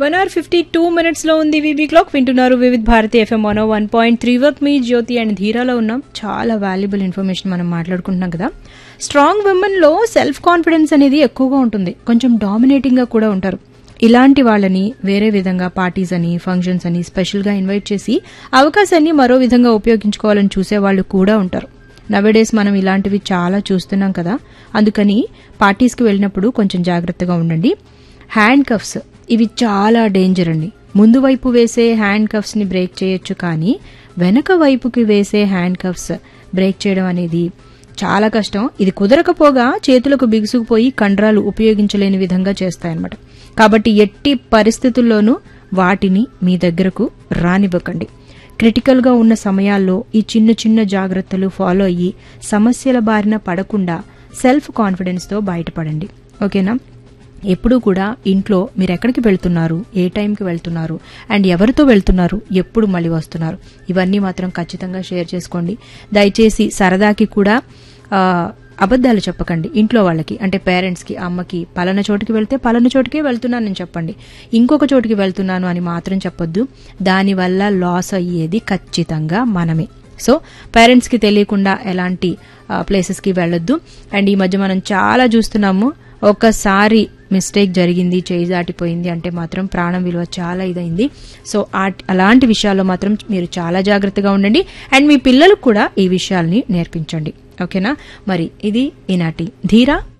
one hour fifty two minutes లో ఉంది VB clock వింటున్నారు Vividh Bharati FM one one point three వర్క్ మీ జ్యోతి అండ్ ధీరాలో ఉన్నాం చాలా వాల్యుబుల్ ఇన్ఫర్మేషన్ మనం మాట్లాడుకుంటున్నాం కదా స్ట్రాంగ్ విమెన్ లో సెల్ఫ్ కాన్ఫిడెన్స్ అనేది ఎక్కువగా ఉంటుంది కొంచెం డామినేటింగ్ గా కూడా ఉంటారు ఇలాంటి వాళ్ళని వేరే విధంగా పార్టీస్ అని ఫంక్షన్స్ అని స్పెషల్ గా ఇన్వైట్ చేసి అవకాశాన్ని మరో విధంగా ఉపయోగించుకోవాలని చూసే వాళ్ళు కూడా ఉంటారు నవేడేస్ మనం ఇలాంటివి చాలా చూస్తున్నాం కదా అందుకని పార్టీస్కి వెళ్ళినప్పుడు కొంచెం జాగ్రత్తగా ఉండండి హ్యాండ్ కఫ్స్ ఇవి చాలా డేంజర్ అండి ముందు వైపు వేసే హ్యాండ్ కఫ్స్ ని బ్రేక్ చేయొచ్చు కానీ వెనక వైపుకి వేసే హ్యాండ్ కఫ్స్ బ్రేక్ చేయడం అనేది చాలా కష్టం ఇది కుదరకపోగా చేతులకు బిగుసుకుపోయి కండరాలు ఉపయోగించలేని విధంగా చేస్తాయన్నమాట కాబట్టి ఎట్టి పరిస్థితుల్లోనూ వాటిని మీ దగ్గరకు రానివ్వకండి క్రిటికల్ గా ఉన్న సమయాల్లో ఈ చిన్న చిన్న జాగ్రత్తలు ఫాలో అయ్యి సమస్యల బారిన పడకుండా సెల్ఫ్ కాన్ఫిడెన్స్ తో బయటపడండి ఓకేనా ఎప్పుడూ కూడా ఇంట్లో మీరు ఎక్కడికి వెళ్తున్నారు ఏ టైంకి వెళ్తున్నారు అండ్ ఎవరితో వెళ్తున్నారు ఎప్పుడు మళ్ళీ వస్తున్నారు ఇవన్నీ మాత్రం ఖచ్చితంగా షేర్ చేసుకోండి దయచేసి సరదాకి కూడా ఆ, అబద్ధాలు చెప్పకండి ఇంట్లో వాళ్ళకి అంటే పేరెంట్స్ కి అమ్మకి పలాన చోటుకి వెళ్తే పలాన చోటుకే వెళ్తున్నానని చెప్పండి ఇంకొక చోటుకి వెళ్తున్నాను అని మాత్రం చెప్పొద్దు దానివల్ల లాస్ అయ్యేది ఖచ్చితంగా మనమే సో పేరెంట్స్ కి తెలియకుండా ఎలాంటి ప్లేసెస్ కి వెళ్ళొద్దు అండ్ ఈ మధ్య మనం చాలా చూస్తున్నాము ఒకసారి మిస్టేక్ జరిగింది చేయి దాటిపోయింది అంటే మాత్రం ప్రాణం విలువ చాలా ఇదైంది సో ఆ- అలాంటి విషయాల్లో మాత్రం మీరు చాలా జాగ్రత్తగా ఉండండి అండ్ మీ పిల్లలకు కూడా ఈ విషయాల్ని నేర్పించండి ఓకేనా మరి ఇది ఈనాటి ధీరా